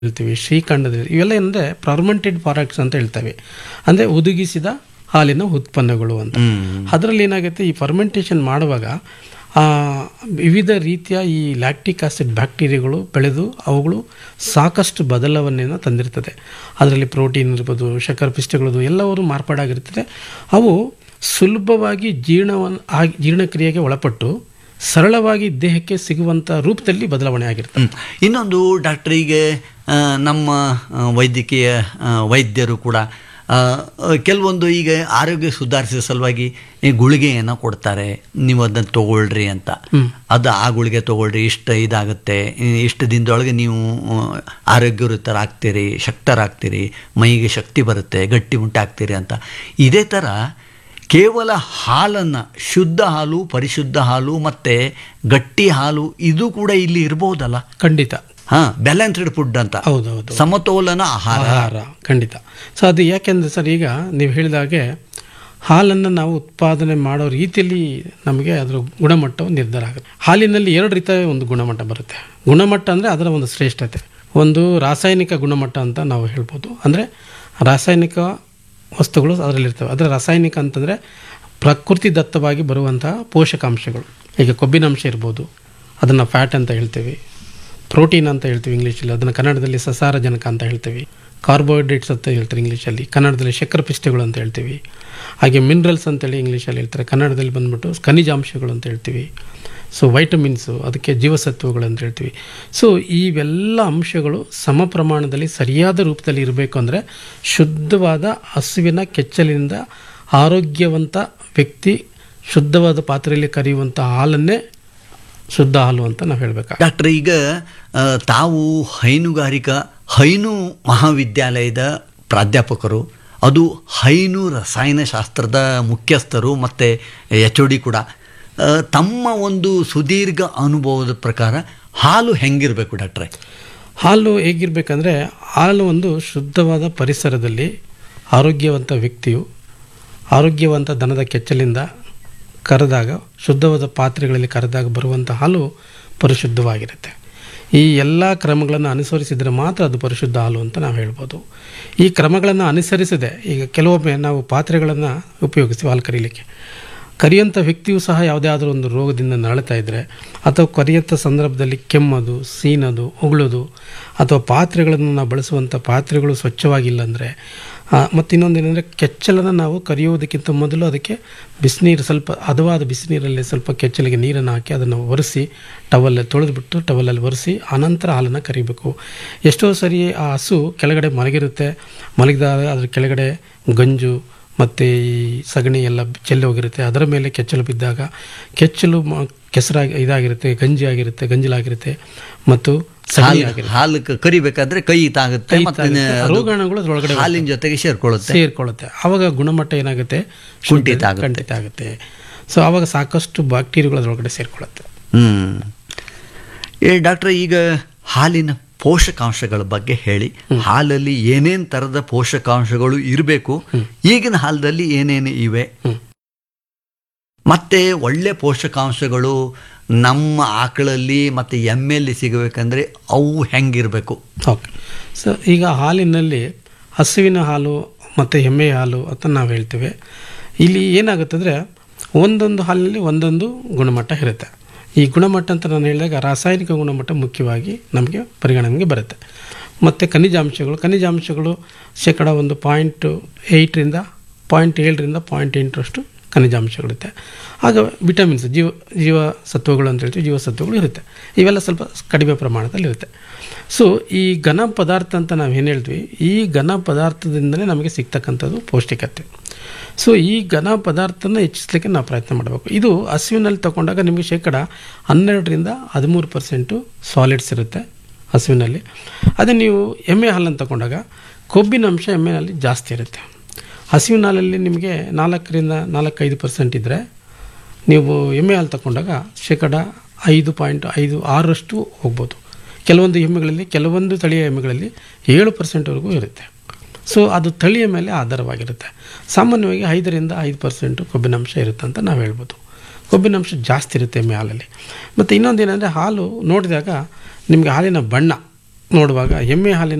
ಹೇಳ್ತೀವಿ ಶ್ರೀಖಂಡದ ಇವೆಲ್ಲ ಏನಂದರೆ ಫರ್ಮೆಂಟೆಡ್ ಪ್ರಾಡಕ್ಟ್ಸ್ ಅಂತ ಹೇಳ್ತೇವೆ ಅಂದರೆ ಹುದುಗಿಸಿದ ಹಾಲಿನ ಉತ್ಪನ್ನಗಳು ಅಂತ ಅದರಲ್ಲಿ ಏನಾಗುತ್ತೆ ಈ ಫರ್ಮೆಂಟೇಷನ್ ಮಾಡುವಾಗ ಆ, ವಿವಿಧ ರೀತಿಯ ಈ ಲ್ಯಾಕ್ಟಿಕ್ ಆಸಿಡ್ ಬ್ಯಾಕ್ಟೀರಿಯಾಗಳು ಬೆಳೆದು ಅವುಗಳು ಸಾಕಷ್ಟು ಬದಲಾವಣೆಯನ್ನು ತಂದಿರ್ತದೆ ಅದರಲ್ಲಿ ಪ್ರೋಟೀನ್ ಇರ್ಬೋದು ಶರ್ಕರ ಪಿಷ್ಟಗಳದು ಎಲ್ಲವೂ ಮಾರ್ಪಾಡಾಗಿರ್ತದೆ ಅವು ಸುಲಭವಾಗಿ ಜೀರ್ಣವನ್ನು ಆಗಿ ಜೀರ್ಣಕ್ರಿಯೆಗೆ ಒಳಪಟ್ಟು ಸರಳವಾಗಿ ದೇಹಕ್ಕೆ ಸಿಗುವಂಥ ರೂಪದಲ್ಲಿ ಬದಲಾವಣೆ ಆಗಿರ್ತದೆ ಹ್ಮ್. ಇನ್ನೊಂದು ಡಾಕ್ಟರ್ ಈಗ ಆ, ನಮ್ಮ ಆ, ವೈದ್ಯಕೀಯ ಆ, ವೈದ್ಯರು ಕೂಡ ಆ, ಆ, ಕೆಲವೊಂದು ಈಗ ಆರೋಗ್ಯ ಸುಧಾರಿಸುವ ಸಲುವಾಗಿ ಈ ಗುಳಿಗೆಯನ್ನು ಕೊಡ್ತಾರೆ ನೀವು ಅದನ್ನು ತಗೊಳ್ರಿ ಅಂತ ಅದು ಆ ಗುಳಿಗೆ ತಗೊಳ್ರಿ ಇಷ್ಟು ಇದಾಗುತ್ತೆ ಈ- ಇಷ್ಟು ದಿನದೊಳಗೆ ನೀವು ಆ, ಆರೋಗ್ಯವಂತರಾಗ್ತೀರಿ ಶಕ್ತರಾಗ್ತೀರಿ ಮೈಗೆ ಶಕ್ತಿ ಬರುತ್ತೆ ಗಟ್ಟಿ ಮುಟ್ಟಾಗ್ತೀರಿ ಅಂತ ಇದೇ ಥರ ಕೇವಲ ಹಾಲನ್ನು ಶುದ್ಧ ಹಾಲು ಪರಿಶುದ್ಧ ಹಾಲು ಮತ್ತು ಗಟ್ಟಿ ಹಾಲು ಇದು ಕೂಡ ಇಲ್ಲಿ ಇರ್ಬೋದಲ್ಲ ಖಂಡಿತ ಹಾಂ ಬ್ಯಾಲೆನ್ಸ್ಡ್ ಫುಡ್ ಅಂತ ಹೌದೌದು ಸಮತೋಲನ ಆಹಾರ ಆಹಾರ ಖಂಡಿತ ಸೊ ಅದು ಯಾಕೆಂದರೆ ಸರ್ ಈಗ ನೀವು ಹೇಳಿದಾಗೆ ಹಾಲನ್ನು ನಾವು ಉತ್ಪಾದನೆ ಮಾಡೋ ರೀತಿಯಲ್ಲಿ ನಮಗೆ ಅದರ ಗುಣಮಟ್ಟವು ನಿರ್ಧಾರ ಆಗುತ್ತೆ ಹಾಲಿನಲ್ಲಿ ಎರಡು ರೀತಿಯ ಒಂದು ಗುಣಮಟ್ಟ ಬರುತ್ತೆ ಗುಣಮಟ್ಟ ಅಂದರೆ ಅದರ ಒಂದು ಶ್ರೇಷ್ಠತೆ ಒಂದು ರಾಸಾಯನಿಕ ಗುಣಮಟ್ಟ ಅಂತ ನಾವು ಹೇಳ್ಬೋದು ಅಂದರೆ ರಾಸಾಯನಿಕ ವಸ್ತುಗಳು ಅದರಲ್ಲಿರ್ತವೆ ಅದರ ರಾಸಾಯನಿಕ ಅಂತಂದರೆ ಪ್ರಕೃತಿ ದತ್ತವಾಗಿ ಬರುವಂತಹ ಪೋಷಕಾಂಶಗಳು ಈಗ ಕೊಬ್ಬಿನಾಂಶ ಇರ್ಬೋದು ಅದನ್ನು ಫ್ಯಾಟ್ ಅಂತ ಹೇಳ್ತೀವಿ ಪ್ರೋಟೀನ್ ಅಂತ ಹೇಳ್ತೀವಿ ಇಂಗ್ಲೀಷಲ್ಲಿ ಅದನ್ನು ಕನ್ನಡದಲ್ಲಿ ಸಸಾರಜನಕ ಅಂತ ಹೇಳ್ತೀವಿ ಕಾರ್ಬೋಹೈಡ್ರೇಟ್ಸ್ ಅಂತ ಹೇಳ್ತಾರೆ ಇಂಗ್ಲೀಷಲ್ಲಿ ಕನ್ನಡದಲ್ಲಿ ಶಕ್ಕರ ಪಿಷ್ಟಗಳು ಅಂತ ಹೇಳ್ತೀವಿ ಹಾಗೆ ಮಿನರಲ್ಸ್ ಅಂತೇಳಿ ಇಂಗ್ಲೀಷಲ್ಲಿ ಹೇಳ್ತಾರೆ ಕನ್ನಡದಲ್ಲಿ ಬಂದ್ಬಿಟ್ಟು ಖನಿಜಾಂಶಗಳು ಅಂತ ಹೇಳ್ತೀವಿ ಸೊ ವೈಟಮಿನ್ಸು ಅದಕ್ಕೆ ಜೀವಸತ್ವಗಳು ಅಂತ ಹೇಳ್ತೀವಿ ಸೊ ಇವೆಲ್ಲ ಅಂಶಗಳು ಸಮ ಪ್ರಮಾಣದಲ್ಲಿ ಸರಿಯಾದ ರೂಪದಲ್ಲಿ ಇರಬೇಕು ಅಂದರೆ ಶುದ್ಧವಾದ ಹಸುವಿನ ಕೆಚ್ಚಲಿನಿಂದ ಆರೋಗ್ಯವಂತ ವ್ಯಕ್ತಿ ಶುದ್ಧವಾದ ಪಾತ್ರೆಯಲ್ಲಿ ಕರೆಯುವಂಥ ಹಾಲನ್ನೇ ಶುದ್ಧ ಹಾಲು ಅಂತ ನಾವು ಹೇಳಬೇಕು ಡಾಕ್ಟರ್ ಈಗ ಆ, ತಾವು ಹೈನುಗಾರಿಕಾ ಹೈನು ಮಹಾವಿದ್ಯಾಲಯದ ಪ್ರಾಧ್ಯಾಪಕರು ಅದು ಹೈನು ರಸಾಯನಶಾಸ್ತ್ರದ ಮುಖ್ಯಸ್ಥರು ಮತ್ತು ಎಚ್ ಒ ಡಿ ಕೂಡ ಆ, ತಮ್ಮ ಒಂದು ಸುದೀರ್ಘ ಅನುಭವದ ಪ್ರಕಾರ ಹಾಲು ಹೆಂಗಿರಬೇಕು ಡಾಕ್ಟ್ರೆ ಹಾಲು ಹೇಗಿರಬೇಕಂದ್ರೆ ಹಾಲು ಒಂದು ಶುದ್ಧವಾದ ಪರಿಸರದಲ್ಲಿ ಆರೋಗ್ಯವಂತ ವ್ಯಕ್ತಿಯು ಆರೋಗ್ಯವಂತ ದನದ ಕೆಚ್ಚಲಿಂದ ಕರೆದಾಗ ಶುದ್ಧವಾದ ಪಾತ್ರೆಗಳಲ್ಲಿ ಕರೆದಾಗ ಬರುವಂಥ ಹಾಲು ಪರಿಶುದ್ಧವಾಗಿರುತ್ತೆ ಈ ಎಲ್ಲ ಕ್ರಮಗಳನ್ನು ಅನುಸರಿಸಿದರೆ ಮಾತ್ರ ಅದು ಪರಿಶುದ್ಧ ಹಾಲು ಅಂತ ನಾವು ಹೇಳ್ಬೋದು ಈ ಕ್ರಮಗಳನ್ನು ಅನುಸರಿಸದೆ ಈಗ ಕೆಲವೊಮ್ಮೆ ನಾವು ಪಾತ್ರೆಗಳನ್ನು ಉಪಯೋಗಿಸ್ತೀವಿ ಹಾಲು ಕರೀಲಿಕ್ಕೆ ಕರಿಯಂಥ ವ್ಯಕ್ತಿಯು ಸಹ ಯಾವುದೇ ಆದರೂ ಒಂದು ರೋಗದಿಂದ ನರಳ್ತಾ ಇದ್ದರೆ ಅಥವಾ ಕರಿಯಂಥ ಸಂದರ್ಭದಲ್ಲಿ ಕೆಮ್ಮೋದು ಸೀನೋದು ಉಗುಳೋದು ಅಥವಾ ಪಾತ್ರೆಗಳನ್ನು ನಾವು ಬಳಸುವಂಥ ಪಾತ್ರೆಗಳು ಸ್ವಚ್ಛವಾಗಿಲ್ಲ ಅಂದರೆ ಮತ್ತು ಇನ್ನೊಂದೇನೆಂದರೆ ಕೆಚ್ಚಲನ್ನು ನಾವು ಕರಿಯೋದಕ್ಕಿಂತ ಮೊದಲು ಅದಕ್ಕೆ ಬಿಸಿನೀರು ಸ್ವಲ್ಪ ಹದವಾದ ಬಿಸಿನೀರಲ್ಲಿ ಸ್ವಲ್ಪ ಕೆಚ್ಚಲಿಗೆ ನೀರನ್ನು ಹಾಕಿ ಅದನ್ನು ಒರೆಸಿ ಟವಲ್ ತೊಳೆದುಬಿಟ್ಟು ಟವಲಲ್ಲಿ ಒರೆಸಿ ಆನಂತರ ಹಾಲನ್ನು ಕರಿಬೇಕು ಎಷ್ಟೋ ಸರಿ ಆ ಹಸು ಕೆಳಗಡೆ ಮಲಗಿರುತ್ತೆ ಮಲಗಿದಾಗ ಅದ್ರ ಕೆಳಗಡೆ ಗಂಜು ಮತ್ತು ಈ ಸಗಣಿ ಎಲ್ಲ ಚೆಲ್ಲಿ ಹೋಗಿರುತ್ತೆ ಅದರ ಮೇಲೆ ಕೆಚ್ಚಲು ಬಿದ್ದಾಗ ಕೆಚ್ಚಲು ಮ- ಕೆಸರಾಗಿ ಇದಾಗಿರುತ್ತೆ ಗಂಜಿ ಆಗಿರುತ್ತೆ ಗಂಜಲಾಗಿರುತ್ತೆ ಮತ್ತು ಸಗಣಿ ಹಾಲು ಆಗಿರುತ್ತೆ ಹಾಲು ಕ- ಕರಿಬೇಕಾದ್ರೆ ಕೈ ತಾಗುತ್ತೆ ಕೈ ಮತ್ತು ತಾಗುತ್ತೆ. ಅದು ರೋಗಾಣುಗಳು ಅದ್ರೊಳಗಡೆ ಹಾಲಿನ ಜೊತೆಗೆ ಸೇರ್ಕೊಳ್ಳುತ್ತೆ ಸೇರಿಕೊಳ್ಳುತ್ತೆ ಆವಾಗ ಗುಣಮಟ್ಟ ಏನಾಗುತ್ತೆ ಕುಂಠಿತ ಆಗುತ್ತೆ. ಖಂಡಿತ ಆಗುತ್ತೆ ಸೊ ಆವಾಗ ಸಾಕಷ್ಟು ಬ್ಯಾಕ್ಟೀರಿಯಾಗಳು ಅದರೊಳಗಡೆ ಸೇರಿಕೊಳ್ಳುತ್ತೆ ಹ್ಮ್ ಏ ಡಾಕ್ಟ್ರೆ ಈಗ ಹಾಲಿನ ಪೋಷಕಾಂಶಗಳ ಬಗ್ಗೆ ಹೇಳಿ ಹಾಲಲ್ಲಿ ಏನೇನು ಥರದ ಪೋಷಕಾಂಶಗಳು ಇರಬೇಕು ಈಗಿನ ಹಾಲದಲ್ಲಿ ಏನೇನು ಇವೆ ಮತ್ತೆ ಒಳ್ಳೆ ಪೋಷಕಾಂಶಗಳು ನಮ್ಮ ಆಕಳಲ್ಲಿ ಮತ್ತು ಎಮ್ಮೆಯಲ್ಲಿ ಸಿಗಬೇಕಂದ್ರೆ ಅವು ಹೆಂಗಿರಬೇಕು ಓಕೆ ಸೊ ಈಗ ಹಾಲಿನಲ್ಲಿ ಹಸುವಿನ ಹಾಲು ಮತ್ತು ಎಮ್ಮೆಯ ಹಾಲು ಅಂತ ನಾವು ಹೇಳ್ತೇವೆ ಇಲ್ಲಿ ಏನಾಗುತ್ತಂದರೆ ಒಂದೊಂದು ಹಾಲಿನಲ್ಲಿ ಒಂದೊಂದು ಗುಣಮಟ್ಟ ಇರುತ್ತೆ ಈ ಗುಣಮಟ್ಟ ಅಂತ ನಾನು ಹೇಳಿದಾಗ ರಾಸಾಯನಿಕ ಗುಣಮಟ್ಟ ಮುಖ್ಯವಾಗಿ ನಮಗೆ ಪರಿಗಣನೆಗೆ ಬರುತ್ತೆ ಮತ್ತು ಖನಿಜಾಂಶಗಳು ಖನಿಜಾಂಶಗಳು ಶೇಕಡ ಒಂದು ಪಾಯಿಂಟ್ ಏಯ್ಟರಿಂದ ಪಾಯಿಂಟ್ ಏಳರಿಂದ ಪಾಯಿಂಟ್ ಎಂಟರಷ್ಟು ಖನಿಜಾಂಶಗಳಿರುತ್ತೆ ಆಗ ವಿಟಮಿನ್ಸ್ ಜೀವ ಜೀವ ಸತ್ವಗಳು ಅಂತ ಹೇಳ್ತೀವಿ ಜೀವಸತ್ವಗಳು ಇರುತ್ತೆ ಇವೆಲ್ಲ ಸ್ವಲ್ಪ ಕಡಿಮೆ ಪ್ರಮಾಣದಲ್ಲಿ ಇರುತ್ತೆ ಸೊ ಈ ಘನ ಪದಾರ್ಥ ಅಂತ ನಾವು ಏನು ಹೇಳ್ತೀವಿ ಈ ಘನ ಪದಾರ್ಥದಿಂದಲೇ ನಮಗೆ ಸಿಗ್ತಕ್ಕಂಥದ್ದು ಪೌಷ್ಟಿಕತೆ ಸೊ ಈ ಘನ ಪದಾರ್ಥನ ಹೆಚ್ಚಿಸಲಿಕ್ಕೆ ನಾವು ಪ್ರಯತ್ನ ಮಾಡಬೇಕು ಇದು ಹಸುವಿನಲ್ಲಿ ತಗೊಂಡಾಗ ನಿಮಗೆ ಶೇಕಡ ಹನ್ನೆರಡರಿಂದ ಹದಿಮೂರು ಪರ್ಸೆಂಟು ಸಾಲಿಡ್ಸ್ ಇರುತ್ತೆ ಹಸುವಿನಲ್ಲಿ ಅದೇ ನೀವು ಎಮ್ಮೆ ಹಾಲನ್ನು ತಗೊಂಡಾಗ ಕೊಬ್ಬಿನ ಅಂಶ ಎಮ್ಮೆನಲ್ಲಿ ಜಾಸ್ತಿ ಇರುತ್ತೆ ಹಸುವಿನ ಹಾಲಲ್ಲಿ ನಿಮಗೆ ನಾಲ್ಕರಿಂದ ನಾಲ್ಕೈದು ಪರ್ಸೆಂಟ್ ಇದ್ದರೆ ನೀವು ಎಮ್ಮೆ ಹಾಲು ತಗೊಂಡಾಗ ಶೇಕಡ ಐದು ಪಾಯಿಂಟ್ ಐದು ಆರರಷ್ಟು ಹೋಗ್ಬೋದು ಕೆಲವೊಂದು ಎಮ್ಮೆಗಳಲ್ಲಿ ಕೆಲವೊಂದು ತಳಿಯ ಎಮ್ಮೆಗಳಲ್ಲಿ ಏಳು ಪರ್ಸೆಂಟ್ವರೆಗೂ ಇರುತ್ತೆ ಸೊ ಅದು ತಳಿಯ ಮೇಲೆ ಆಧಾರವಾಗಿರುತ್ತೆ ಸಾಮಾನ್ಯವಾಗಿ ಐದರಿಂದ ಐದು ಪರ್ಸೆಂಟು ಕೊಬ್ಬಿನಾಂಶ ಇರುತ್ತೆ ಅಂತ ನಾವು ಹೇಳ್ಬೋದು ಕೊಬ್ಬಿನಾಂಶ ಜಾಸ್ತಿ ಇರುತ್ತೆ ಎಮ್ಮೆ ಹಾಲಲ್ಲಿ ಮತ್ತು ಇನ್ನೊಂದು ಏನಂದರೆ ಹಾಲು ನೋಡಿದಾಗ ನಿಮಗೆ ಹಾಲಿನ ಬಣ್ಣ ನೋಡುವಾಗ ಎಮ್ಮೆ ಹಾಲಿನ